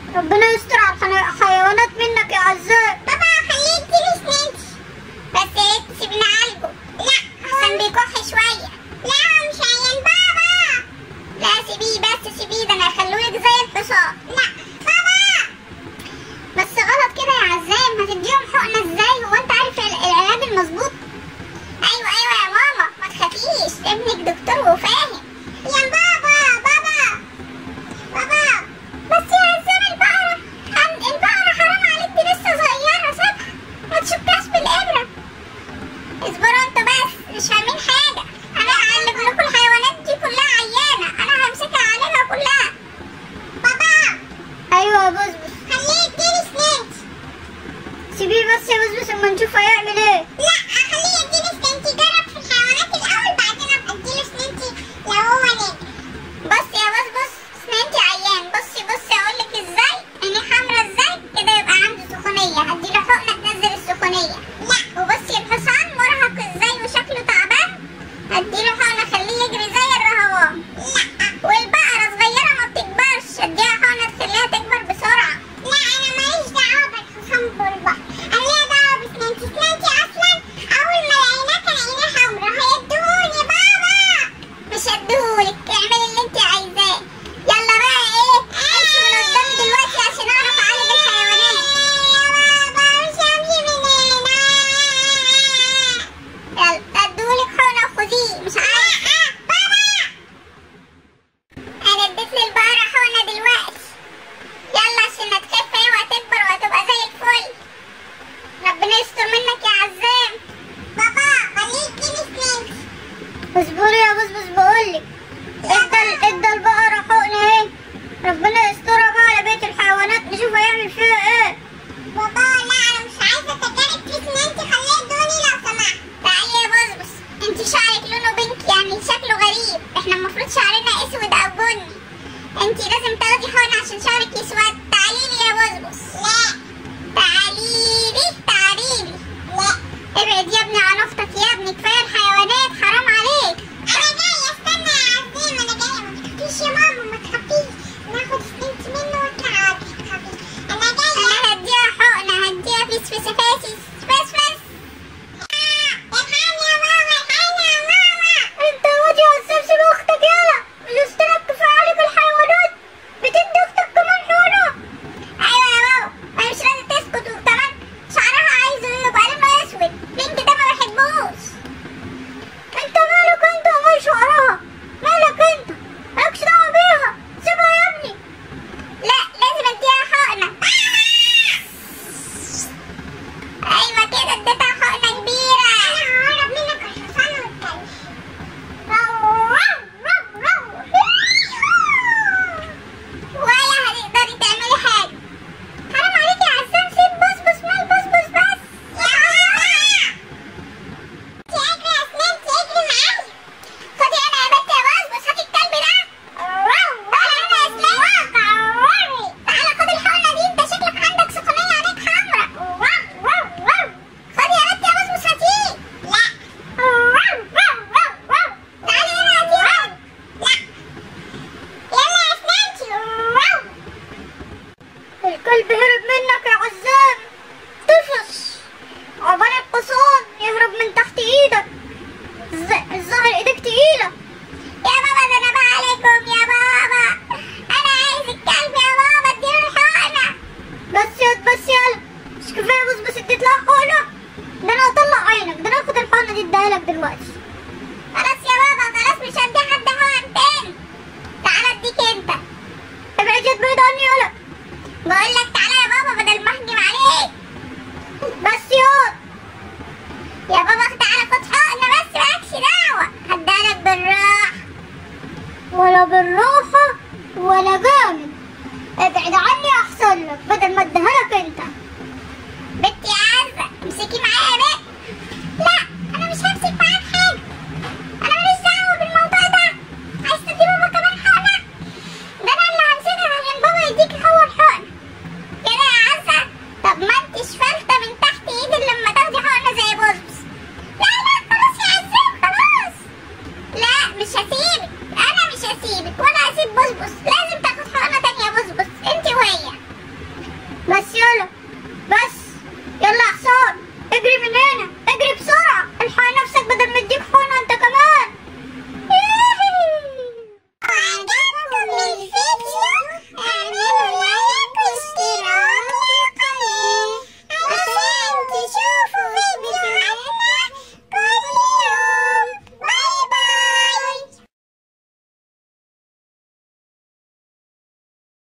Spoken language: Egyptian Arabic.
ربنا يستر على الحيوانات منك يا عزام بابا خليه يديني سنانتي بس يا ريت تسيبني اعالجه لا عشان بيكح شويه لا هو مش عيان بابا لا سيبيه بس سيبيه ده انا هخليه زي الحصان لا بابا بس غلط كده يا عزام هتديهم حقنه ازاي هو انت عارف ال- العلاج المظبوط ايوه ايوه يا ماما ما تخافيش ابنك دكتور وفاهم يا بابا بابا بابا بس يا عزام البقرة عن البقرة حرام عليك دي لسه صغيرة سابها ما تشكاش بالإبرة اصبروا انتوا بس مش فاهمين حاجة أنا هعلم لكم الحيوانات دي كلها عيانة أنا همسكها عليها كلها بابا ايوه يا بسبس خليه يديني سنانتي سيبيه بس يا بسبس اما نشوف هيعمل ايه لا خليه يديني سنانتي جرب في الحيوانات الأول بعدين أبقى اديله سنانتي لو هو نجح بص يا بص بص سنانتي عيان بصي بصي أقولك ازاي عينيه حمرا ازاي كده يبقى عنده سخونية هديله حقنة تنزل السخونية لا وبصي الحصان مرهق ازاي وشكله تعبان هديله حقنة خليه يجري زي الرهوان لا والبقرة صغيرة ما بتكبرش اديها حقنة تخليها تكبر بسرعة لا أنا ماليش دعوة بالحصان والبقرة أنا ليا دعوة بسنانتي سنانتي أصلا أول ما لقيناه كان عينيه حمرا هيديهوني بابا مش هديهولك اعملي اللي انت عايزاه يلا بقى ايه امشي من قدامي دلوقتي عشان اعرف اعالج الحيوانات يا بابا مش همشي من هنا يلا اديهولك حقنة وخديه مش عايزة بابا انا اديت للبقرة حقنة دلوقتي يلا عشان هتخف ايه وهتكبر وهتبقى زي الفل ربنا يستر منك يا عزام بابا خليه يديني سنانتي اصبري يا بسبس بقولك ادى ادى البقرة حقن اهي ربنا يسترها بقى على بيت الحيوانات نشوف هيعمل فيها ايه بابا لا انا مش عايزه تجارب في سنانتي خليه يدوني لو سمحت تعالي يا بصبص انت شعرك لونه بينك يعني شكله غريب احنا المفروض شعرنا اسود او بني انت لازم تاخدي حقن عشان شعرك يسود تعالي لي يا بصبص لا تعالي لي تعالي لي لا ابعد يا ابني عن اختك يا ابني كفايه الحيوانات حرام عليك انا جايه استنى يا عزيم انا جايه ما تخافيش يا ماما ما تخافيش ناخد سنتي منه وتعالي ما تخافيش انا جايه انا هديها حقنه هديها فيس فيس فيس فيس فيس الحقني يا ماما الحقني يا ماما انت وادي عزام سيب اختك يلا مش استنك كفايه عليك الحيوانات بتدي اختك كمان حقنة ايوه يا بابا ما مش لازم تسكت وكمان شعرها عايزه يبقى لونه اسود بينك ده ما بحبوش انت مالك انت ومال شعرها مالك انت مالكش دعوه بيها سيبها يا ابني لا لازم اديها حقنه ايوه كده اديتها حقنه كبيره انا هقرب منك الحصان والكلب ولا هتقدري تعملي حاجه حرام عليكي يا عزام سيب بص بص مال بص بص بس يا انت اجري يا سنانتي اجري معايا خدي انا يا بنت يا بص بص هاتي الكلب ده تعالى هنا يا سنانتي تعالى خد الحقنه دي انت شكلك عندك سخونيه عينيك حمرا خدي يا بنت يا بص بص هاتيه لا تعالي هنا هاتيه لا يلا يا سنانتي الكلب هرب منك يا عزام طفش عقبال الحصان يهرب من تحت ايدك الز- الظاهر ايدك تقيلة يا بابا ده انا بقى عليكم يا بابا انا عايز الكلب يا بابا اديله الحقنه بس يا بس يلا مش كفاية بس بس اديت لها حقنة ده انا هطلع عينك ده انا هاخد الحقنة دي اديها لك دلوقتي خلاص يا بابا خلاص مش هدي حد حقن تاني تعالى اديك انت ابعد يد بعيد عني يلا بقول لك تعالى يا بابا بدل ما اهجم عليك بس يا يا بابا تعالى خد حقنه بس مالكش دعوه هديها لك بالراحه ولا بالراحة ولا جامد ابعد عني احسن لك بدل ما اديها لك انت بنتي عزه امسكي معايا